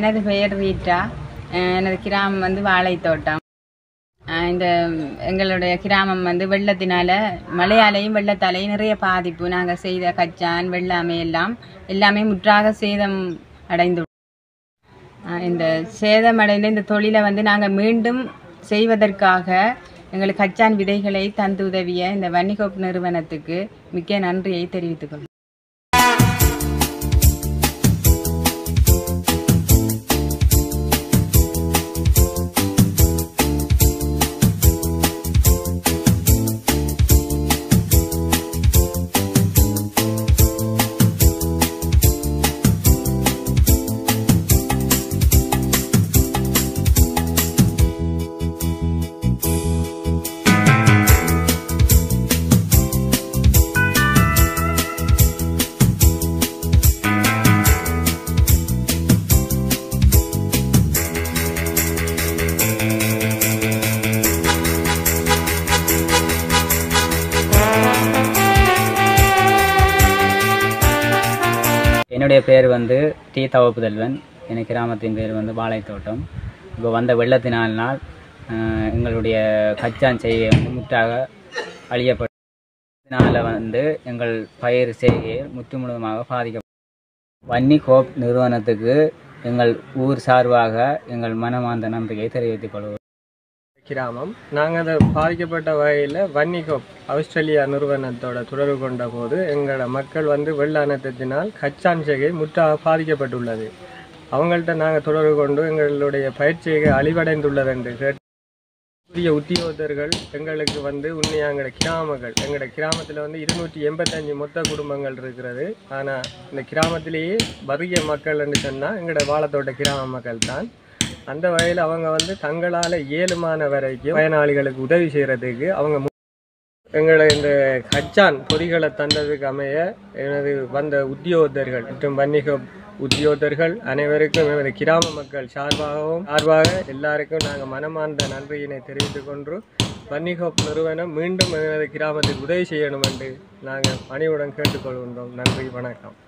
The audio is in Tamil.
எனது பெயர் ரீட்டா அஹ் எனது கிராமம் வந்து வாழைத்தோட்டம் அஹ் இந்த எங்களுடைய கிராமம் வந்து வெள்ளத்தினால மழையாலையும் வெள்ளத்தாலையும் நிறைய பாதிப்பு நாங்கள் செய்த கச்சான் வெள்ளாமை எல்லாம் எல்லாமே முற்றாக சேதம் அடைந்து அஹ் இந்த சேதமடைந்த இந்த தொழிலை வந்து நாங்கள் மீண்டும் செய்வதற்காக எங்களுக்கு கச்சான் விதைகளை தந்து உதவிய இந்த வன்னிகோப் நிறுவனத்துக்கு மிக்க நன்றியை தெரிவித்துக் கொள்கிறேன் என்னுடைய பேர் வந்து டி தவப்புதல்வன் என் கிராமத்தின் பேர் வந்து வாழைத்தோட்டம் இப்போ வந்த வெள்ளத்தினால் ஆஹ், எங்களுடைய கச்சான் செய்கை வந்து முற்றாக அழியப்பட்டதுனால வந்து எங்கள் பயிர் செய்கை முற்று முழுவதுமாக பாதிக்க வன்னி கோப் நிறுவனத்துக்கு எங்கள் ஊர் சார்பாக எங்கள் மனமார்ந்த நன்றியை தெரிவித்துக் கொள்வோம் கிராமம் நாங்கள் அதை பாதிக்கப்பட்ட வகையில் வன்னிகோப் ஆஸ்திரேலியா நிறுவனத்தோட தொடர்பு கொண்ட போது எங்களோட மக்கள் வந்து வெள்ள அனர்த்தத்தினால் கச்சான் செய்கை முற்றாக பாதிக்கப்பட்டுள்ளது அவங்கள்ட்ட நாங்கள் தொடர்பு கொண்டு எங்களுடைய பயிற்சியை அழிவடைந்துள்ளது என்று கேட்டு புதிய உத்தியோகத்தர்கள் எங்களுக்கு வந்து உண்மையாக எங்களோட கிராமங்கள் எங்களோட கிராமத்தில் வந்து இருநூற்றி எண்பத்தஞ்சு மொத்த குடும்பங்கள் இருக்கிறது ஆனால் இந்த கிராமத்திலேயே வறிய மக்கள் என்று சொன்னால் எங்களோட வாழத்தோட்ட கிராம மக்கள் தான் அந்த வகையில் அவங்க வந்து தங்களால் இயலுமான வரைக்கும் பயனாளிகளுக்கு உதவி செய்கிறதுக்கு அவங்க மு- எங்களை இந்த கச்சான் பொறிகளை தந்ததுக்கு அமைய எனது வந்த உத்தியோகத்தர்கள் மற்றும் வன்னிக உத்தியோகத்தர்கள் அனைவருக்கும் எமது கிராம மக்கள் சார்பாகவும் சார்பாக எல்லாருக்கும் நாங்கள் மனமார்ந்த நன்றியினை தெரிவித்துக் கொண்டு வன்னிகோப் நிறுவனம் மீண்டும் எனது கிராமத்துக்கு உதவி செய்யணும் என்று நாங்கள் பணிவுடன் கேட்டுக்கொள்கின்றோம் நன்றி வணக்கம்